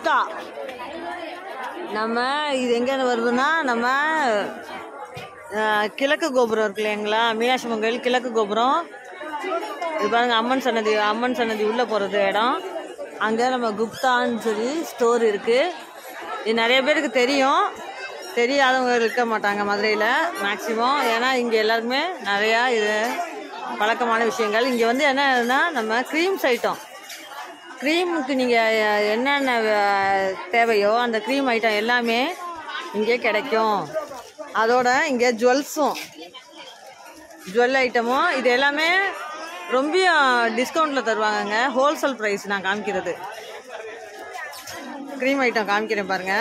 குப்தா நம்ம இது எங்கேருந்து வருதுன்னா நம்ம அஹ், கிழக்கு கோபுரம் இருக்கு இல்லைங்களா மீனாட்சி அம்மன் கோயில் கிழக்கு கோபுரம் இது பாருங்க அம்மன் சன்னதி அம்மன் சன்னதி உள்ளே போகிறது இடம் அங்கே நம்ம குப்தான்னு சொல்லி ஸ்டோர் இருக்குது இது நிறைய பேருக்கு தெரியும் தெரியாதவங்க இருக்க மாட்டாங்க மதுரையில் மேக்ஸிமம் ஏன்னா இங்கே எல்லாருக்குமே நிறையா இது பழக்கமான விஷயங்கள் இங்கே வந்து என்னன்னா நம்ம க்ரீம்ஸ் ஐட்டம் க்ரீமுக்கு நீங்கள் என்னென்ன அஹ், தேவையோ அந்த க்ரீம் ஐட்டம் எல்லாமே இங்கே கிடைக்கும் அதோட இங்கே ஜுவல்ஸும் ஜுவல் ஐட்டமும் இது எல்லாமே ரொம்ப டிஸ்கவுண்ட்டில் தருவாங்கங்க ஹோல்சேல் ப்ரைஸ் நான் காமிக்கிறது க்ரீம் ஐட்டம் காமிக்கிறேன் பாருங்கள்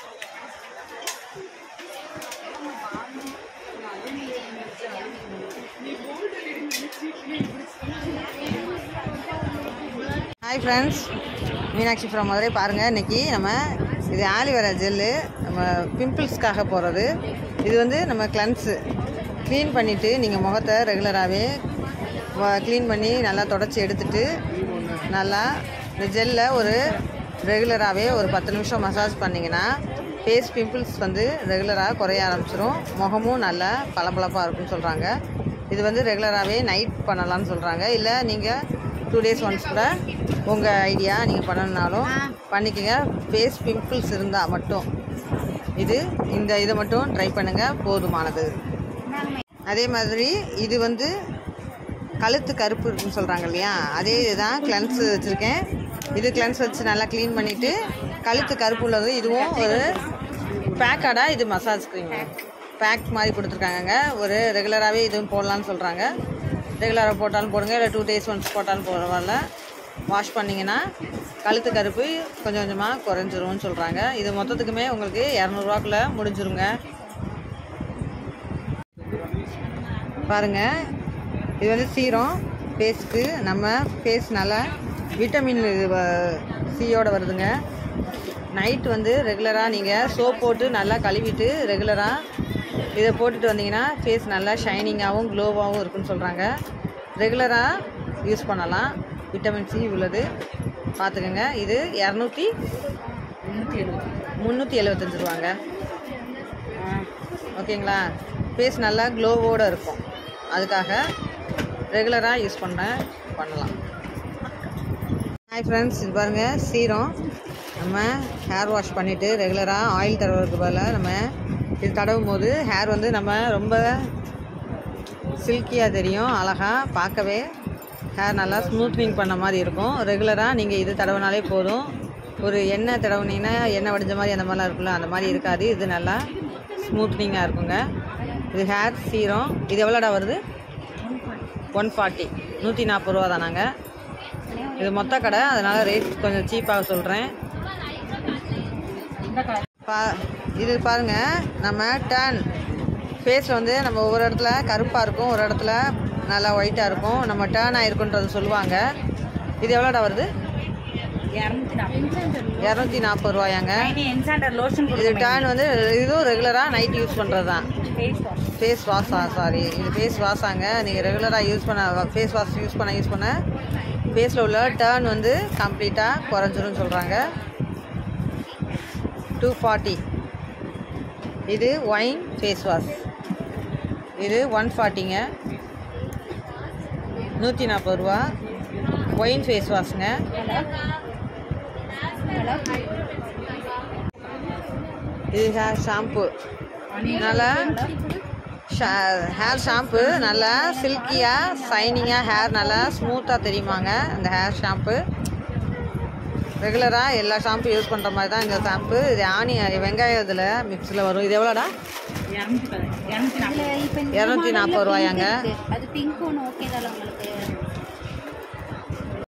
hi friends Meenakshi from Madurai பாருங்கள் இன்னைக்கு நம்ம இது ஆலிவேரா ஜெல்லு நம்ம பிம்பிள்ஸ்க்காக போகிறது இது வந்து நம்ம கிளன்ஸு க்ளீன் பண்ணிவிட்டு நீங்கள் முகத்தை ரெகுலராகவே க்ளீன் பண்ணி நல்லா தொடச்சி எடுத்துட்டு நல்லா இந்த ஜெல்லை ஒரு ரெகுலராகவே ஒரு பத்து நிமிஷம் மசாஜ் பண்ணிங்கன்னா ஃபேஸ் பிம்பிள்ஸ் வந்து ரெகுலராக குறைய ஆரம்பிச்சிரும் முகமும் நல்லா பளபளப்பாக இருக்கும்னு சொல்கிறாங்க இது வந்து ரெகுலராகவே நைட் பண்ணலாம்னு சொல்கிறாங்க இல்லை நீங்கள் டூ டேஸ் ஒன்ஸ் கூட உங்கள் ஐடியா நீங்கள் பண்ணணுனாலும் பண்ணிக்கோங்க ஃபேஸ் பிம்பிள்ஸ் இருந்தால் மட்டும் இது இந்த இதை மட்டும் ட்ரை பண்ணுங்கள் போதுமானது அதே மாதிரி இது வந்து கழுத்து கருப்பு இருக்குன்னு சொல்கிறாங்க இல்லையா அதே இதுதான் கிளன்ஸ் வச்சுருக்கேன் இது கிளன்ஸ் வச்சு நல்லா க்ளீன் பண்ணிவிட்டு கழுத்து கருப்பு உள்ளது இதுவும் ஒரு பேக்காடாக இது மசாஜ் க்ரீம் பேக் மாதிரி கொடுத்துருக்காங்கங்க ஒரு ரெகுலராகவே இதுவும் போடலான்னு சொல்கிறாங்க ரெகுலராக போட்டாலும் போடுங்க இல்லை டூ டேஸ் ஒன்ஸ் போட்டாலும் பரவாயில்ல வாஷ் பண்ணிங்கன்னா கழுத்து கருப்பு கொஞ்சம் கொஞ்சமாக குறைஞ்சிரும்னு சொல்கிறாங்க இது மொத்தத்துக்குமே உங்களுக்கு இரநூறுவாக்குள்ளே முடிஞ்சிருங்க பாருங்க இது வந்து சீரம் ஃபேஸ்க்கு நம்ம ஃபேஸ் நல்லா விட்டமின் இது வ- சியோட வருதுங்க நைட் வந்து ரெகுலராக நீங்கள் சோப் போட்டு நல்லா கழுவிட்டு ரெகுலராக இதை போட்டுட்டு வந்தீங்கன்னா ஃபேஸ் நல்லா ஷைனிங்காகவும் க்ளோவாகவும் இருக்குன்னு சொல்கிறாங்க ரெகுலராக யூஸ் பண்ணலாம் விட்டமின் சி உள்ளது பார்த்துக்கோங்க இது இரநூத்தி முந்நூற்றி எழுபத்தஞ்சு ரூபாங்க ஓகேங்களா ஃபேஸ் நல்லா க்ளோவோடு இருக்கும் அதுக்காக ரெகுலராக யூஸ் பண்ண பண்ணலாம் ஹாய் ஃப்ரெண்ட்ஸ் இது பாருங்கள் சீரம் நம்ம ஹேர் வாஷ் பண்ணிவிட்டு ரெகுலராக ஆயில் தடவுறதுக்கு பதிலாக நம்ம இது தடவும் போது ஹேர் வந்து நம்ம ரொம்ப சில்கியாக தெரியும் அழகாக பார்க்கவே ஹேர் நல்லா ஸ்மூத்னிங் பண்ண மாதிரி இருக்கும் ரெகுலராக நீங்கள் இது தடவினாலே போதும் ஒரு எண்ணெய் தடவுனீங்கன்னா எண்ணெய் வடிஞ்ச மாதிரி அந்த மாதிரிலாம் இருக்குல்ல அந்த மாதிரி இருக்காது இது நல்லா ஸ்மூத்னிங்காக இருக்குங்க இது ஹேர் சீரம் இது எவ்வளோடா வருது ஒன் ஃபார்ட்டி நூற்றி நாற்பது ரூபா தானாங்க இது மொத்த கடை அதனால் ரேட் கொஞ்சம் சீப்பாக சொல்கிறேன் பா இது பாருங்க நம்ம டேன் ஃபேஸில் வந்து நம்ம ஒவ்வொரு இடத்துல கருப்பாக இருக்கும் ஒரு இடத்துல நல்லா ஒயிட்டாக இருக்கும் நம்ம டேன் ஆயிருக்குன்றது சொல்லுவாங்க இது எவ்வளோடா வருது இரநூத்தி நாற்பது ரூபாயாங்க என்சாண்டர் லோஷன் இது டேன் வந்து இதுவும் ரெகுலராக நைட் யூஸ் பண்ணுறது தான் ஃபேஸ் வாஷ் ஃபேஸ் வாஷா சாரி இது ஃபேஸ் வாஷாங்க நீங்கள் ரெகுலராக யூஸ் பண்ண ஃபேஸ் வாஷ் யூஸ் பண்ண யூஸ் பண்ண ஃபேஸில் உள்ள டேர்ன் வந்து கம்ப்ளீட்டாக குறைஞ்சிரும்னு சொல்கிறாங்க டூ ஃபார்ட்டி இது ஒயின் ஃபேஸ் வாஷ் இது ஒன் ஃபார்ட்டிங்க நூற்றி நாற்பது ரூபா ஒயின் ஃபேஸ் வாஷுங்க இது ஹேர் ஷாம்பு நல்லா ஹேர் ஷாம்பு நல்லா சில்கியாக ஷைனிங்காக ஹேர் நல்லா ஸ்மூத்தாக தெரியுமாங்க இந்த ஹேர் ஷாம்பு ரெகுலராக எல்லா ஷாம்பு யூஸ் பண்ணுற மாதிரி தான் இந்த ஷாம்பு இது ஆனி வெங்காயம் இதில் மிக்ஸில் வரும் இது எவ்வளோடா இரநூத்தி பதி- இரநூத்தி நாற்பது இரநூத்தி நாற்பது ரூபாயாங்க அது பிங்க் ஒன்று ஓகே தான் உங்களுக்கு